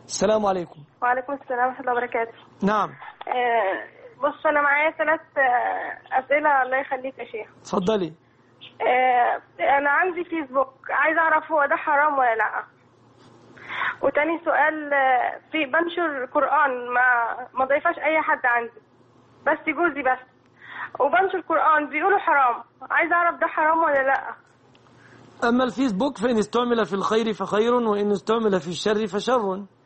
السلام عليكم وعليكم السلام ورحمة الله وبركاته نعم آه، بص أنا معايا ثلاث آه، أسئلة الله يخليك يا شيخ اتفضلي آه، أنا عندي فيسبوك عايزة أعرف هو ده حرام ولا لأ وتاني سؤال آه، في بنشر قرآن ما ما ضيفاش أي حد عندي بس جوزي بس وبنشر قرآن بيقولوا حرام عايزة أعرف ده حرام ولا لأ أما الفيسبوك فإن استعمل في الخير فخير وإن استعمل في الشر فشر